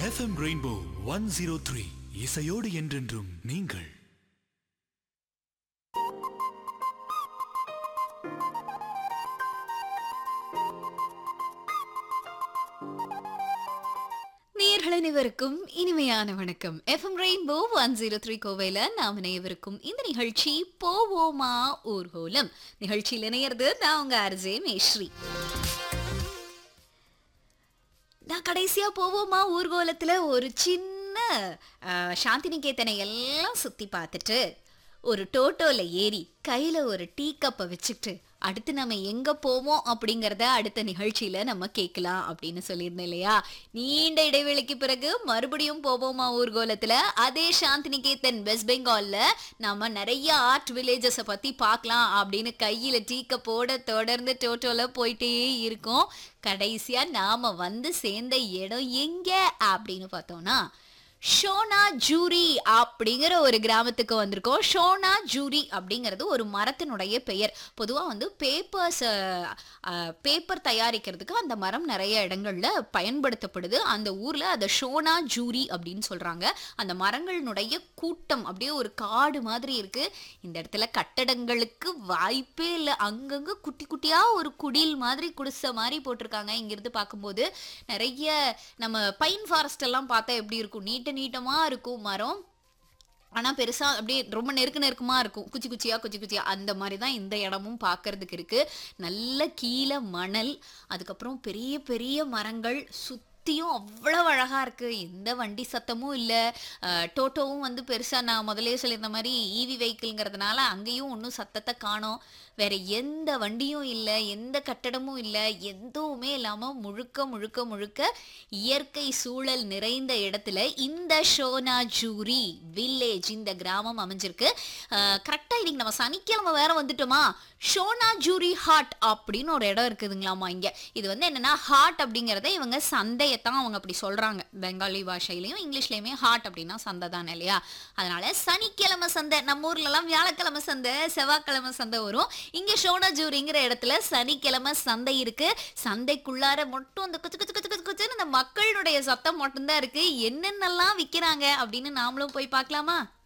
FM rainbow one zero three இசையோடு என்றென்றும் நீங்கள் நேயர்கள் அனைவருக்கும் இனிமையான வணக்கம் FM rainbow one zero three கோவையில் நாம் இணையவருக்கும் இந்த நிகழ்ச்சி போவோமா ஊர்கோலம் நிகழ்ச்சியில் இணையிறது நான் உங்க அர்ஜே மேஸ்ரீ நான் கடைசியா போவோமா ஊர்கோலத்துல ஒரு சின்ன அஹ், சாந்தினிகேத்தனை எல்லாம் சுத்தி பார்த்துட்டு ஒரு டோட்டோல ஏறி கையில ஒரு டீ கப்பை வச்சுக்கிட்டு அடுத்து நம்ம எங்க போவோம் அப்படிங்கறத அடுத்த நிகழ்ச்சியில நம்ம கேட்கலாம் அப்படின்னு சொல்லியிருந்தேன் இல்லையா நீண்ட இடைவெளிக்கு பிறகு மறுபடியும் போவோமா ஊர்கோலத்துல அதே சாந்தினிகேத்தன் வெஸ்ட் பெங்கால்ல நாம நிறைய ஆர்ட் வில்லேஜஸை பத்தி பார்க்கலாம் அப்படின்னு கையில டீ கப்போட தொடர்ந்து டோட்டோல போயிட்டே இருக்கோம் கடைசியா நாம வந்து சேர்ந்த இடம் எங்க அப்படின்னு பார்த்தோம்னா ஷோனா ஜூரி அப்படிங்கிற ஒரு கிராமத்துக்கு வந்திருக்கோம் ஷோனா ஜூரி அப்படிங்கிறது ஒரு மரத்தினுடைய பெயர் பொதுவாக வந்து பேப்பர்ஸ் பேப்பர் தயாரிக்கிறதுக்கு அந்த மரம் நிறைய இடங்கள்ல பயன்படுத்தப்படுது அந்த ஊர்ல அதை ஷோனா ஜூரி அப்படின்னு சொல்றாங்க அந்த மரங்களினுடைய கூட்டம் அப்படியே ஒரு காடு மாதிரி இருக்கு இந்த இடத்துல கட்டடங்களுக்கு வாய்ப்பே இல்லை அங்கங்க குட்டி குட்டியா ஒரு குடில் மாதிரி குடிசை மாதிரி போட்டிருக்காங்க இங்கிருந்து பார்க்கும்போது நிறைய நம்ம பைன் ஃபாரஸ்ட் எல்லாம் பார்த்தா எப்படி இருக்கும் நீட்ட நீட்டமா இருக்கும் மரம் ஆனா பெருசா அப்படியே ரொம்ப நெருக்க நெருக்கமா இருக்கும் குச்சி குச்சியா குச்சி குச்சியா அந்த மாதிரி தான் இந்த இடமும் பார்க்கறதுக்கு இருக்கு நல்ல கீழே மணல் அதுக்கப்புறம் பெரிய பெரிய மரங்கள் சுத்தியும் அவ்வளவு அழகா இருக்கு எந்த வண்டி சத்தமும் இல்ல அஹ், டோட்டோவும் வந்து பெருசா நான் முதல்லயே சொல்லியிருந்த மாதிரி ஈவி வெஹிக்கிள்ங்கிறதுனால அங்கேயும் ஒன்றும் சத்தத்தை காணோம் வேற எந்த வண்டியும் இல்லை எந்த கட்டடமும் இல்லை எதுவுமே இல்லாம முழுக்க முழுக்க முழுக்க இயற்கை சூழல் நிறைந்த இடத்துல இந்த ஷோனாஜூரி வில்லேஜ் இந்த கிராமம் அமைஞ்சிருக்கு கரெக்டா இன்னைக்கு நம்ம சனிக்கிழமை வேற வந்துட்டோமா ஷோனாஜூரி ஹாட் அப்படின்னு ஒரு இடம் இருக்குதுங்களாமா இங்க இது வந்து என்னன்னா ஹாட் அப்படிங்கறத இவங்க சந்தையத்தான் அவங்க அப்படி சொல்றாங்க பெங்காலி பாஷையிலயும் இங்கிலீஷ்லயுமே ஹாட் அப்படின்னா சந்தை தானே இல்லையா அதனால சனிக்கிழமை சந்தை நம்ம ஊர்ல எல்லாம் வியாழக்கிழமை சந்தை செவ்வாய்க்கிழமை சந்தை வரும் இங்க ஷோனாஜூரிங்கிற இடத்துல சனிக்கிழமை சந்தை இருக்கு சந்தைக்குள்ளார மட்டும் அந்த குச்சு குச்சு குச்சு குச்சு குச்சுன்னு அந்த மக்களுடைய சத்தம் மட்டும்தான் இருக்கு என்னென்னலாம் விக்கிறாங்க அப்படின்னு நாமளும் போய் பார்க்கலாமா